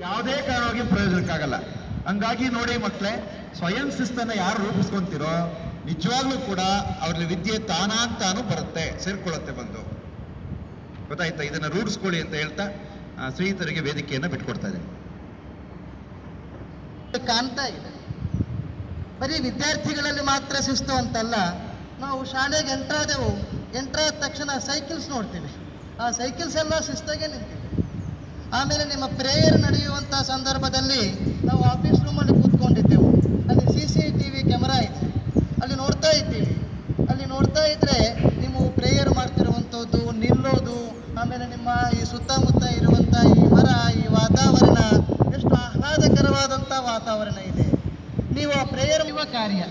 ಯಾವುದೇ ಕಾರಣವಾಗಿ ಪ್ರಯೋಜನಕ್ಕಾಗಲ್ಲ ಹಂಗಾಗಿ ನೋಡಿ ಮಕ್ಕಳೇ ಸ್ವಯಂ ಶಿಸ್ತನ್ನ ಯಾರು ರೂಪಿಸ್ಕೊಂತೀರೋ ನಿಜವಾಗ್ಲೂ ಕೂಡ ಅವ್ರಲ್ಲಿ ವಿದ್ಯೆ ತಾನಾಗ್ತಾನು ಬರುತ್ತೆ ಸೇರ್ಕೊಳ್ಳುತ್ತೆ ಬಂದು ಗೊತ್ತಾಯ್ತಾ ಇದನ್ನ ರೂಢಿಸ್ಕೊಳ್ಳಿ ಅಂತ ಹೇಳ್ತಾ ಆ, ಸ್ನೇಹಿತರಿಗೆ ವೇದಿಕೆಯನ್ನ ಬಿಟ್ಕೊಡ್ತಾ ಇದ್ದೀನಿ ಕಾಣ್ತಾ ಇದೆ ಬರೀ ವಿದ್ಯಾರ್ಥಿಗಳಲ್ಲಿ ಮಾತ್ರ ಶಿಸ್ತು ಅಂತಲ್ಲ ನಾವು ಶಾಲೆಗೆ ಎಂಟ್ರಾದೆವು ಎಂಟ್ರಾದ ತಕ್ಷಣ ಸೈಕಲ್ಸ್ ನೋಡ್ತೀವಿ ಆ ಸೈಕಲ್ಸ್ ಎಲ್ಲ ಶಿಸ್ತಾಗೆ ನಿಂತಿವೆ ಆಮೇಲೆ ನಿಮ್ಮ ಪ್ರೇಯರ್ ನಡೆಯುವಂಥ ಸಂದರ್ಭದಲ್ಲಿ ನಾವು ಆಫೀಸ್ ರೂಮಲ್ಲಿ ಕೂತ್ಕೊಂಡಿದ್ದೆವು ಅಲ್ಲಿ C C T V camera ಇದೆ ಅಲ್ಲಿ ನೋಡ್ತಾ ಇದ್ದೀವಿ ಅಲ್ಲಿ ನೋಡ್ತಾ ಇದ್ರೆ ನೀವು ಪ್ರೇಯರ್ ಮಾಡ್ತಿರುವಂಥದ್ದು ನಿಲ್ಲೋದು ಆಮೇಲೆ ನಿಮ್ಮ ಈ ಸುತ್ತಮುತ್ತ ಇರುವಂಥ ಈ ಮರ ಈ ವಾತಾವರಣ ಎಷ್ಟು ಆಹ್ಲಾದಕರವಾದಂಥ ವಾತಾವರಣ ಇದೆ ನೀವು ಆ ಪ್ರೇಯರ್ ಯುವ ಕಾರ್ಯ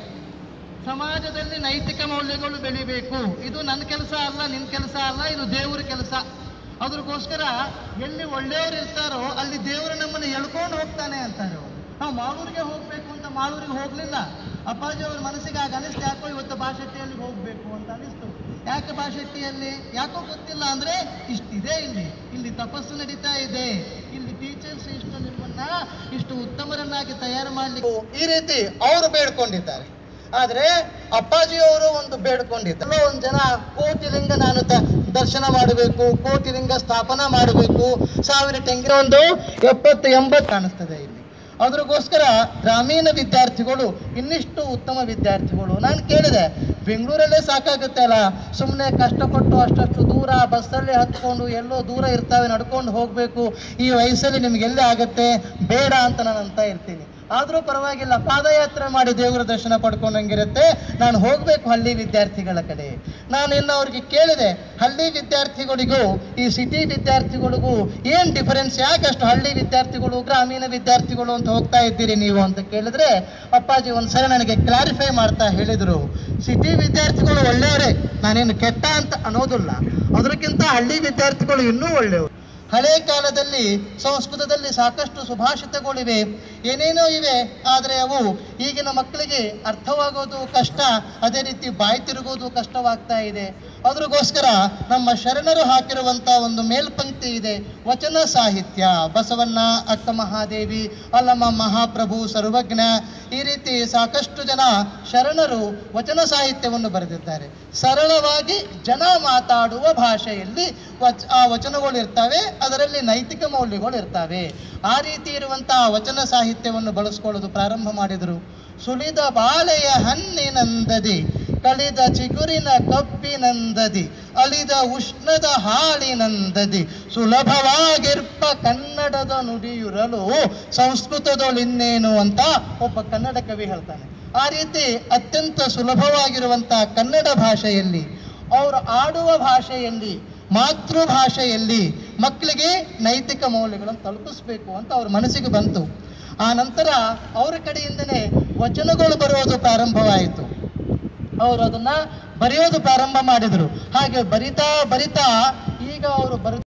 ಸಮಾಜದಲ್ಲಿ ನೈತಿಕ ಮೌಲ್ಯಗಳು ಬೆಳಿಬೇಕು ಇದು ನನ್ನ ಕೆಲಸ ಅಲ್ಲ ನಿನ್ನ ಕೆಲಸ ಅಲ್ಲ ಇದು ದೇವರ ಕೆಲಸ ಅದ್ರಗೋಸ್ಕರ ಎಲ್ಲಿ ಒಳ್ಳೆಯವರು ಇರ್ತಾರೋ ಅಲ್ಲಿ ದೇವರು ನಮ್ಮನ್ನು ಎಳ್ಕೊಂಡು ಹೋಗ್ತಾನೆ ಅಂತಾರೆ ಅವರು ನಾವು ಮಾಳೂರಿಗೆ ಹೋಗ್ಬೇಕು ಅಂತ ಮಾಳೂರಿಗೆ ಹೋಗ್ಲಿಲ್ಲ ಅಪ್ಪಾಜಿ ಅವ್ರ ಮನಸ್ಸಿಗೆ ಆಗ ಅನಿಸ್ತು ಯಾಕೋ ಇವತ್ತು ಬಾಶೆಟ್ಟಿಯಲ್ಲಿ ಹೋಗ್ಬೇಕು ಅಂತ ಅನಿಸ್ತು ಯಾಕೆ ಬಾಶೆಟ್ಟಿಯಲ್ಲಿ ಯಾಕೋ ಗೊತ್ತಿಲ್ಲ ಅಂದ್ರೆ ಇಷ್ಟಿದೆ ಇಲ್ಲಿ ಇಲ್ಲಿ ತಪಸ್ಸು ನಡೀತಾ ಇದೆ ಇಲ್ಲಿ ಟೀಚರ್ಸ್ ಇಷ್ಟು ನಿಮ್ಮನ್ನ ಇಷ್ಟು ಉತ್ತಮರನ್ನಾಗಿ ತಯಾರು ಮಾಡ್ಲಿಕ್ಕೆ ಈ ರೀತಿ ಅವರು ಬೇಡ್ಕೊಂಡಿದ್ದಾರೆ ಆದ್ರೆ ಅಪ್ಪಾಜಿಯವರು ಒಂದು ಬೇಡ್ಕೊಂಡಿದ್ದಾರೆ ಎಲ್ಲೋ ಒಂದು ಜನ ಕೋಟಿಲಿಂಗ ನಾನು ತ- ದರ್ಶನ ಮಾಡಬೇಕು ಕೋಟಿಲಿಂಗ ಸ್ಥಾಪನಾ ಮಾಡಬೇಕು ಸಾವಿರ ಟೆಂಗಿನ ಒಂದು ಎಪ್ಪತ್ತು ಎಂಬತ್ತು ಕಾಣಿಸ್ತದೆ ಇಲ್ಲಿ ಅದ್ರಗೋಸ್ಕರ ಗ್ರಾಮೀಣ ವಿದ್ಯಾರ್ಥಿಗಳು ಇನ್ನಿಷ್ಟು ಉತ್ತಮ ವಿದ್ಯಾರ್ಥಿಗಳು ನಾನು ಕೇಳಿದೆ ಬೆಂಗಳೂರಲ್ಲೇ ಸಾಕಾಗುತ್ತೆ ಅಲ್ಲ ಸುಮ್ಮನೆ ಕಷ್ಟಪಟ್ಟು ಅಷ್ಟಷ್ಟು ದೂರ ಬಸ್ಸಲ್ಲಿ ಹತ್ಕೊಂಡು ಎಲ್ಲೋ ದೂರ ಇರ್ತಾವೆ ನಡ್ಕೊಂಡು ಹೋಗಬೇಕು ಈ ವಯಸ್ಸಲ್ಲಿ ನಿಮ್ಗೆ ಎಲ್ಲಿ ಆಗುತ್ತೆ ಬೇಡ ಅಂತ ನಾನು ಅಂತ ಇರ್ತೀನಿ ಆದರೂ ಪರವಾಗಿಲ್ಲ ಪಾದಯಾತ್ರೆ ಮಾಡಿ ದೇವರ ದರ್ಶನ ಪಡ್ಕೊಂಡಂಗಿರುತ್ತೆ ನಾನು ಹೋಗಬೇಕು ಹಳ್ಳಿ ವಿದ್ಯಾರ್ಥಿಗಳ ಕಡೆ ನಾನು ಇನ್ನು ಅವ್ರಿಗೆ ಕೇಳಿದೆ ಹಳ್ಳಿ ವಿದ್ಯಾರ್ಥಿಗಳಿಗೂ ಈ ಸಿಟಿ ವಿದ್ಯಾರ್ಥಿಗಳಿಗೂ ಏನು ಡಿಫರೆನ್ಸ್ ಯಾಕಷ್ಟು ಹಳ್ಳಿ ವಿದ್ಯಾರ್ಥಿಗಳು ಗ್ರಾಮೀಣ ವಿದ್ಯಾರ್ಥಿಗಳು ಅಂತ ಹೋಗ್ತಾ ಇದ್ದೀರಿ ನೀವು ಅಂತ ಕೇಳಿದ್ರೆ ಅಪ್ಪಾಜಿ ಒಂದ್ಸರಿ ನನಗೆ ಕ್ಲಾರಿಫೈ ಮಾಡ್ತಾ ಹೇಳಿದರು ಸಿಟಿ ವಿದ್ಯಾರ್ಥಿಗಳು ಒಳ್ಳೆಯವರೇ ನಾನೇನು ಕೆಟ್ಟ ಅಂತ ಅನ್ನೋದಿಲ್ಲ ಅದಕ್ಕಿಂತ ಹಳ್ಳಿ ವಿದ್ಯಾರ್ಥಿಗಳು ಇನ್ನೂ ಒಳ್ಳೆಯವರು ಹಳೆ ಕಾಲದಲ್ಲಿ ಸಂಸ್ಕೃತದಲ್ಲಿ ಸಾಕಷ್ಟು ಸುಭಾಷಿತಗಳಿವೆ ಏನೇನೋ ಇವೆ ಆದರೆ ಅವು ಈಗಿನ ಮಕ್ಕಳಿಗೆ ಅರ್ಥವಾಗೋದು ಕಷ್ಟ ಅದೇ ರೀತಿ ಬಾಯಿ ತಿರುಗೋದು ಕಷ್ಟವಾಗ್ತಾ ಇದೆ ಅದ್ರಗೋಸ್ಕರ ನಮ್ಮ ಶರಣರು ಹಾಕಿರುವಂಥ ಒಂದು ಮೇಲ್ಪಂಕ್ತಿ ಇದೆ ವಚನ ಸಾಹಿತ್ಯ ಬಸವಣ್ಣ ಅಕ್ಕ ಮಹಾದೇವಿ ಅಲ್ಲಮ್ಮ ಮಹಾಪ್ರಭು ಸರ್ವಜ್ಞ ಈ ರೀತಿ ಸಾಕಷ್ಟು ಜನ ಶರಣರು ವಚನ ಸಾಹಿತ್ಯವನ್ನು ಬರೆದಿದ್ದಾರೆ ಸರಳವಾಗಿ ಜನ ಮಾತಾಡುವ ಭಾಷೆಯಲ್ಲಿ ವಚ ಆ ವಚನಗಳು ಇರ್ತವೆ ಅದರಲ್ಲಿ ನೈತಿಕ ಮೌಲ್ಯಗಳು ಇರ್ತವೆ ಆ ರೀತಿ ಇರುವಂತಹ ವಚನ ಸಾಹಿತ್ಯವನ್ನು ಬಳಸ್ಕೊಳ್ಳೋದು ಪ್ರಾರಂಭ ಮಾಡಿದರು ಸುಳಿದ ಬಾಳೆಯ ಹಣ್ಣಿನಂದದಿ ಕಳಿದ ಚಿಗುರಿನ ಕಬ್ಬಿನಂದದಿ ಅಲಿದ ಉಷ್ಣದ ಹಾಳಿನಂದದಿ ಸುಲಭವಾಗಿರ್ಪ ಕನ್ನಡದ ನುಡಿಯುರಲು ಸಂಸ್ಕೃತದೊಳಿನ್ನೇನು ಅಂತ ಒಬ್ಬ ಕನ್ನಡ ಕವಿ ಹೇಳ್ತಾನೆ ಆ ರೀತಿ ಅತ್ಯಂತ ಸುಲಭವಾಗಿರುವಂತಹ ಕನ್ನಡ ಭಾಷೆಯಲ್ಲಿ ಅವರು ಆಡುವ ಭಾಷೆಯಲ್ಲಿ ಮಾತೃಭಾಷೆಯಲ್ಲಿ ಮಕ್ಕಳಿಗೆ ನೈತಿಕ ಮೌಲ್ಯಗಳನ್ನು ತಲುಪಿಸ್ಬೇಕು ಅಂತ ಅವ್ರ ಮನಸ್ಸಿಗೆ ಬಂತು ಆ ನಂತರ ಅವರ ಕಡೆಯಿಂದನೇ ವಚನಗಳು ಬರೋದು ಪ್ರಾರಂಭವಾಯಿತು ಅವರು ಅದನ್ನ ಬರೆಯೋದು ಪ್ರಾರಂಭ ಮಾಡಿದರು ಹಾಗೆ ಬರಿತಾ ಬರಿತಾ ಈಗ ಅವರು ಬರ